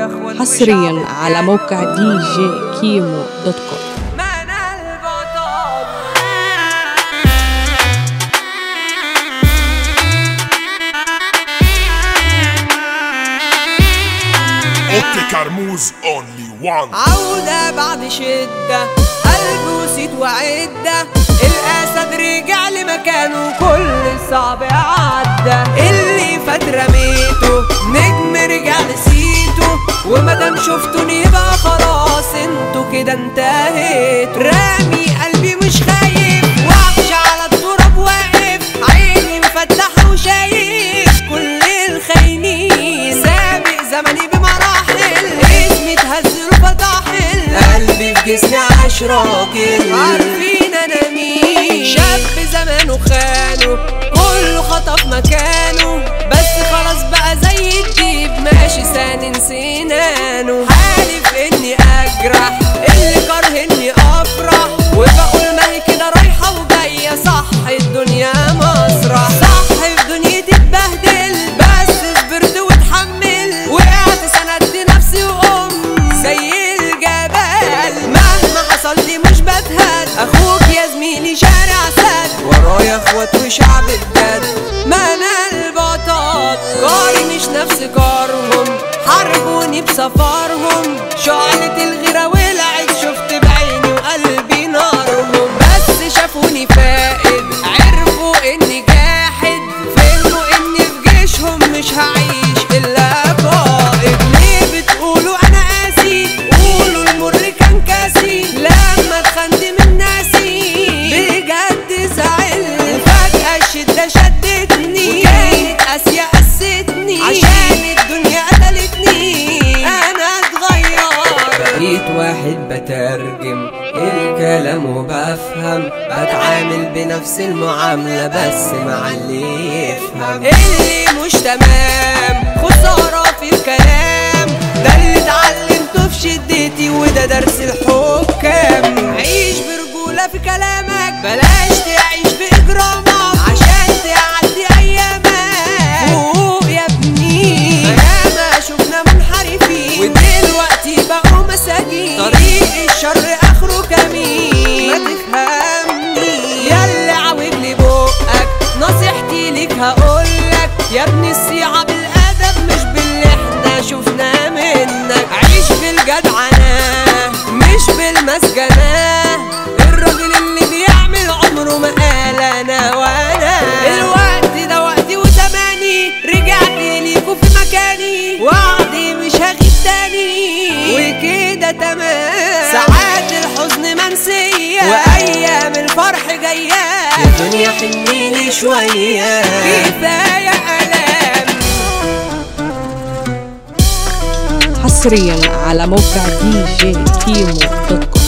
اخوات حصريا وشعب على موقع دي جي كيمو دوت كوم ما انا البطل اوكي كرموز اونلي وان عودة بعد شدة قلب وسيد وعدة الأسد رجع لمكانه كل صعب عدى اللي فات رميته نجم رجع لسيته ومادام شفتوني يبقى خلاص انتوا كده انتهيتوا رامي قلبي مش خايف وحش على التراب واقف عيني مفتحة وشايف كل الخاينين سابق زمني بمراحل اسمي اتهزر وفتحل قلبي في جسمي عاش راجل عارفين انا مين شاب زمانه خانه كله خطف مكانه بس خلاص بقى زي الديب ماشي سانن سنانه حالف اني اجرح اللي كره اني افرح وبقول ما هي كده رايحه وجايه صح الدنيا مسرح صح في دنيتي اتبهدل بس صبرت واتحمل وقعت سندت نفسي وقمت زي الجبل مهما حصل لي مش بتهد اخوك يا زميلي شارع سد ورايا اخوات وشعب بجد ما انا البطل قاري مش نفس قارهم حاربوني بسفرهم شعلة الغيرة ولعت شفت بعيني وقلبي نارهم بس شافوني فائد عرفوا اني جاحد فهموا اني في جيشهم مش هعيش الا قائد ليه بتقولوا انا قاسي قولوا المر كان كاسي لما اتخنت من ناسي بجد زعلت فجأة الشدة شدتني وكانت قاسية قستني عشان الدنيا قتلتني انا اتغير بقيت واحد بترجم الكلام وبفهم بتعامل بنفس المعاملة بس مع اللي يفهم اللي مش تمام خسارة في الكلام ده اللي اتعلمته في شدتي وده درس الحكام عيش برجولة في كلامك بلاش تعيش بإجرامك عشان تعدي أيامك فوق يا ابني ياما شفنا منحرفين ودلوقتي بقوا مساجين طريق الشر آخره كمين ما تفهمني ياللي عاوج لي بقك نصيحتي ليك هقولك يا ابني الصيعة بالأدب مش باللي احنا شفناه منك عيش بالجدعنة مش بالمسجنة الراجل اللي بيعمل عمره ما قال انا وانا الوقت ده وقتي وزماني رجعت ليكوا في مكاني وعدي مش هغيب تاني وكده تمام ساعات الحزن منسية وايام الفرح جاية الدنيا حنيني شوية كفاية الام حصريا على موقع دي جي كيمو دوت كوم